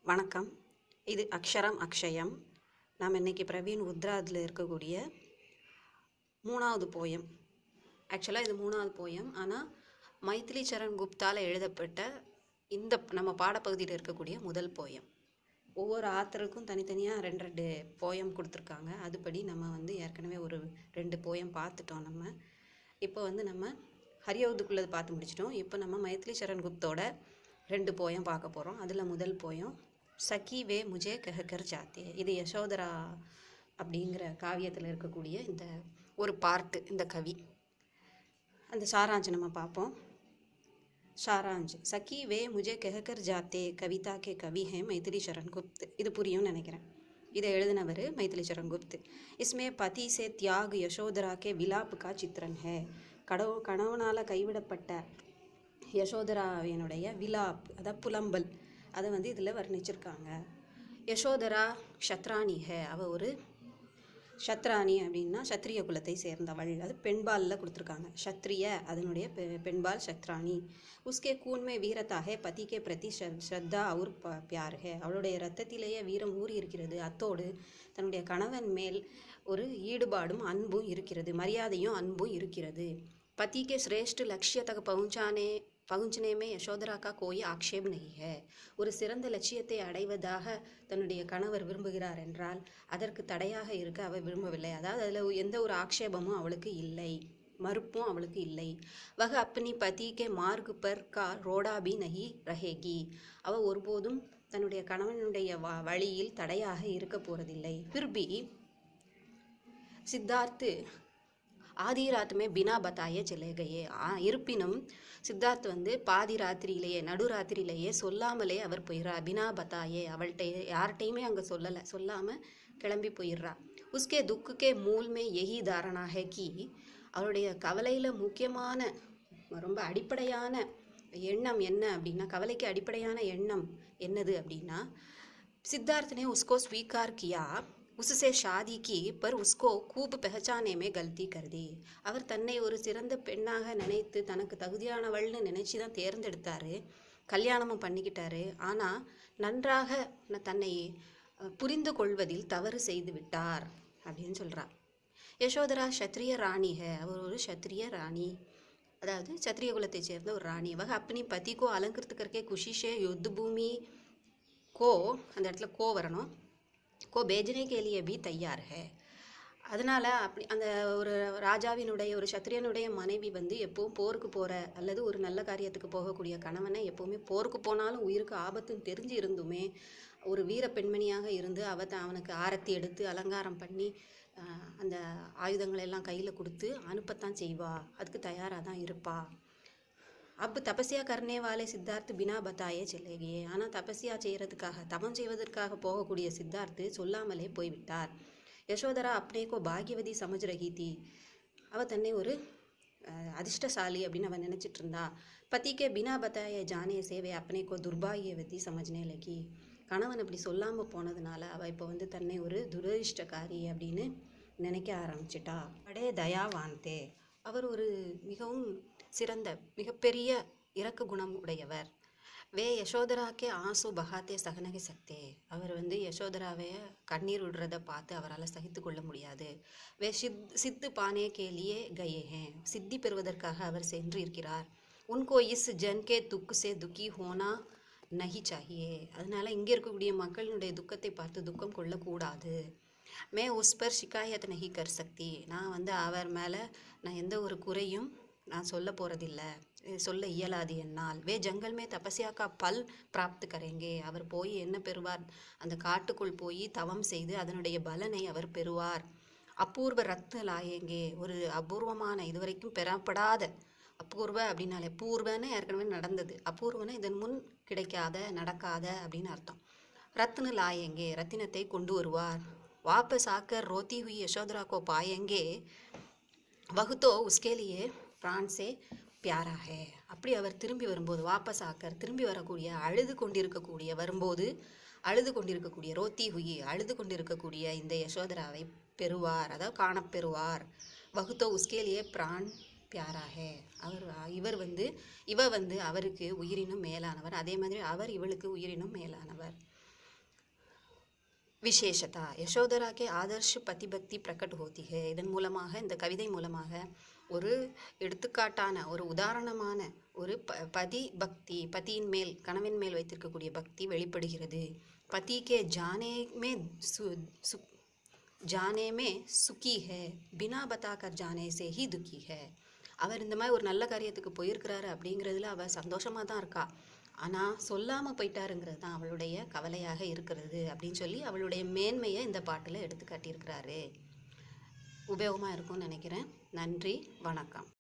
வணக்கம் இது அக்ஷரம் அக்ஷயம் நாம் இன்னைக்கு பிரவீன் உத்ராதில் இருக்கக்கூடிய மூணாவது போயம் ஆக்சுவலாக இது மூணாவது போயம் ஆனால் மைத்திலி சரண் குப்தால எழுதப்பட்ட இந்த நம்ம பாடப்பகுதியில் இருக்கக்கூடிய முதல் போயம் ஒவ்வொரு ஆத்தருக்கும் தனித்தனியாக ரெண்டு ரெண்டு போயம் கொடுத்துருக்காங்க அதுபடி நம்ம வந்து ஏற்கனவே ஒரு ரெண்டு போயம் பார்த்துட்டோம் நம்ம இப்போ வந்து நம்ம ஹரியோதுக்குள்ளது பார்த்து முடிச்சிட்டோம் இப்போ நம்ம மைத்திலி சரண் குப்தோட ரெண்டு போயம் பார்க்க போகிறோம் அதில் முதல் போயம் சகி வே முஜே கஹகர் ஜாத்தே இது யசோதரா அப்படிங்கிற காவியத்தில் இருக்கக்கூடிய இந்த ஒரு பார்ட்டு இந்த கவி அந்த சாராஞ்சு நம்ம பார்ப்போம் சாராஞ்ச் சखी वे मुझे कहकर जाते कविता के कवि हैं मैथिली शरण गुप्त இது புரியும்னு நினைக்கிறேன் இதை எழுதினவர் மைத்திலி சரண் குப்த் इसमें पति से त्याग यशोधरा के विलाप का चित्रण है கடவு கணவனால் கைவிடப்பட்ட யசோதராவினுடைய விலாப் அதாவது புலம்பல் அதை வந்து இதில் வர்ணிச்சிருக்காங்க யசோதரா ஷத்ராணி ஹே அவள் ஒரு ஷத்ராணி அப்படின்னா சத்திரிய குலத்தை சேர்ந்தவள் அது பெண்பாலில் கொடுத்துருக்காங்க சத்ரிய அதனுடைய பெ பெண்பால் சத்ராணி உஸ்கே கூன் மே வீரத்தா ஹே பதி கே பிரதி ஸ்ர- ஸ்ரத்தா அவர் ப பியார் ஹே அவளுடைய ரத்தத்திலேயே வீரம் ஊறி இருக்கிறது அத்தோடு தன்னுடைய கணவன் மேல் ஒரு ஈடுபாடும் அன்பும் இருக்கிறது மரியாதையும் அன்பும் இருக்கிறது पति के श्रेष्ठ लक्ष्य तक पहुंचाने पहुंचने में யசோதரா கா கோய் ஆக்ஷேப் नहीं है ஒரு சிறந்த லட்சியத்தை அடைவதாக தன்னுடைய கணவர் விரும்புகிறார் என்றால் அதற்கு தடையாக இருக்க அவள் விரும்பவில்லை அதாவது அதில் எந்த ஒரு ஆக்ஷேபமும் அவளுக்கு இல்லை மறுப்பும் அவளுக்கு இல்லை வக அப்பனி பதி கே மார்க் பர் கா ரோடா பி நஹி ரஹேகி அவள் ஒருபோதும் தன்னுடைய கணவனுடைய வ வழியில் தடையாக இருக்க போறதில்லை பிர்பி சித்தார்த்து ஆதி ராத்துமே பினா பத்தாயே செல்லே கயே ஆ இருப்பினும் சித்தார்த் வந்து பாதி ராத்திரியிலேயே நடு ராத்திரியிலேயே சொல்லாமலே அவர் போயிடுறா பினா பத்தாயே அவள்கிட்ட யார்கிட்டையுமே அங்கே சொல்லலை சொல்லாமல் கிளம்பி போயிடுறா உஸ்கே துக்குக்கே மூல்மே எஹி தாரணா ஹே கி அவருடைய கவலையில் முக்கியமான ரொம்ப அடிப்படையான எண்ணம் என்ன அப்படின்னா கவலைக்கு அடிப்படையான எண்ணம் என்னது அப்படின்னா सिद्धार्थ ने उसको स्वीकार किया उससे शादी की पर उसको खूब पहचाने में गलती कर दी அவர் தன்னை ஒரு சிறந்த பெண்ணாக நினைத்து தனக்கு தகுதியானவள்னு நினைச்சு தான் தேர்ந்தெடுத்தாரு கல்யாணமும் பண்ணிக்கிட்டாரு ஆனால் நன்றாக ந- தன்னை அஹ், புரிந்து கொள்வதில் தவறு செய்து விட்டார் அப்படின்னு சொல்றா யசோதரா சத்ரிய ராணி ஹே அவர் ஒரு சத்ரிய ராணி அதாவது சத்திரிய குலத்தை சேர்ந்த ஒரு ராணி வக அப்பனி பத்திக்கோ அலங்கிருத்து கற்கே குஷிஷே யுத்த பூமி கோ அந்த இடத்துல கோ வரணும் கோ பேஜனே கேலியே பி தயார் ஹே அதனால அப்படி அந்த ஒரு ராஜாவினுடைய ஒரு சத்திரியனுடைய மனைவி வந்து எப்பவும் போருக்கு போகிற அல்லது ஒரு நல்ல காரியத்துக்கு போகக்கூடிய கணவனை எப்பவுமே போருக்கு போனாலும் உயிருக்கு ஆபத்துன்னு தெரிஞ்சு இருந்துமே ஒரு வீர பெண்மணியாக இருந்து அவ தான் அவனுக்கு ஆரத்தி எடுத்து அலங்காரம் பண்ணி ஆஹ், அந்த ஆயுதங்களை எல்லாம் கையில் கொடுத்து அனுப்பத்தான் செய்வா அதுக்கு தயாராக தான் இருப்பா அப் தபஸ்யா கர்னே வாலே சித்தார்த் பினா பத்தாயே செல்லேகியே ஆனால் தபஸ்யா செய்கிறதுக்காக தவம் செய்வதற்காக போகக்கூடிய சித்தார்த்து சொல்லாமலே போய்விட்டார் யசோதரா அப்னே கோ பாக்யவதி சமஜ் ரஹி தி அவ தன்னை ஒரு அஹ், அதிர்ஷ்டசாலி அப்படின்னு அவன் நினைச்சிட்டு இருந்தா பத்திக்கே பினா பத்தாய ஜானே சேவை அப்னே கோ துர்பாகியவதி சமஜ்னே லகி கணவன் அப்படி சொல்லாமல் போனதுனால அவள் இப்போ வந்து தன்னை ஒரு துரதிர்ஷ்டக்காரி அப்படின்னு நினைக்க ஆரம்பிச்சிட்டா அடே தயாவாந்தே அவர் ஒரு மிகவும் சிறந்த மிகப்பெரிய இரக்க குணம் உடையவர் வே யசோதராக்கே ஆசு பகாத்தே சகனகை சக்தே அவர் வந்து யசோதராவை கண்ணீர் விடுறத பார்த்து அவரால் சகித்து கொள்ள முடியாது வே சித் சித்து பானே கேலியே கயே ஹே சித்தி பெறுவதற்காக அவர் சென்று இருக்கிறார் உன்கோ இஸ் ஜன் கே துக்கு சே துக்கி ஹோனா நஹி சாஹியே அதனால இங்கே இருக்கக்கூடிய மக்களினுடைய துக்கத்தை பார்த்து துக்கம் கொள்ளக்கூடாது மே உஸ் பர் ஷிகாயத் நஹி கர் சக்தி நான் வந்து அவர் மேலே நான் எந்த ஒரு குறையும் நான் சொல்ல போகிறதில்ல சொல்ல இயலாது என்னால் வே ஜங்கல் மே தபஸ்யா கா பல் பிராப்து கரேங்கே அவர் போய் என்ன பெறுவார் அந்த காட்டுக்குள் போய் தவம் செய்து அதனுடைய பலனை அவர் பெறுவார் அபூர்வ ரத்த லாயேங்கே ஒரு அபூர்வமான இதுவரைக்கும் பெறப்படாத அபூர்வ அப்படின்னாலே பூர்வன்னு ஏற்கனவே நடந்தது அபூர்வன இதன் முன் கிடைக்காத நடக்காத அப்படின்னு அர்த்தம் ரத்ன லாயேங்கே ரத்தினத்தை கொண்டு வருவார் வாபஸ் ஆக்கர் ரோத்தி हुई यशोधरा को पाएंगे वह तो उसके लिए प्राण से प्यारा है அப்படி அவர் திரும்பி வரும்போது வாபஸ் ஆக்கர் திரும்பி வரக்கூடிய அழுது கொண்டிருக்கக்கூடிய வரும்போது அழுது கொண்டிருக்கக்கூடிய ரோத்தி ஹுயி அழுது கொண்டிருக்கக்கூடிய இந்த யசோதராவை பெறுவார் அதாவது காணப்பெறுவார் வகுத்தோ உஸ்கேலியே பிரான் பியாரா ஹே அவர் இவர் வந்து இவ வந்து அவருக்கு உயிரினும் மேலானவர் அதே மாதிரி அவர் இவளுக்கு உயிரினும் மேலானவர் விசேஷதா யசோதரா கே ஆதர்ஷ பதிபக்தி பிரகட் ஹோதி ஹே இதன் மூலமாக இந்த கவிதை மூலமாக ஒரு எடுத்துக்காட்டான ஒரு உதாரணமான ஒரு ப பதி பக்தி பதியின் மேல் கணவன் மேல் வைத்திருக்கக்கூடிய பக்தி வெளிப்படுகிறது பதி கே ஜானே மே சு சு ஜானே மே சுக்கி ஹே பினா பதாக்கர் ஜானே சே ஹி துக்கி ஹே அவர் இந்த மாதிரி ஒரு நல்ல காரியத்துக்கு போயிருக்கிறாரு அப்படிங்கிறதுல அவள் சந்தோஷமாக தான் இருக்கா ஆனால் சொல்லாமல் போயிட்டாருங்கிறது தான் அவளுடைய கவலையாக இருக்கிறது அப்படின்னு சொல்லி அவளுடைய மேன்மையை இந்த பாட்டில் எடுத்து காட்டியிருக்கிறாரு உபயோகமாக இருக்கும்னு நினைக்கிறேன் நன்றி வணக்கம்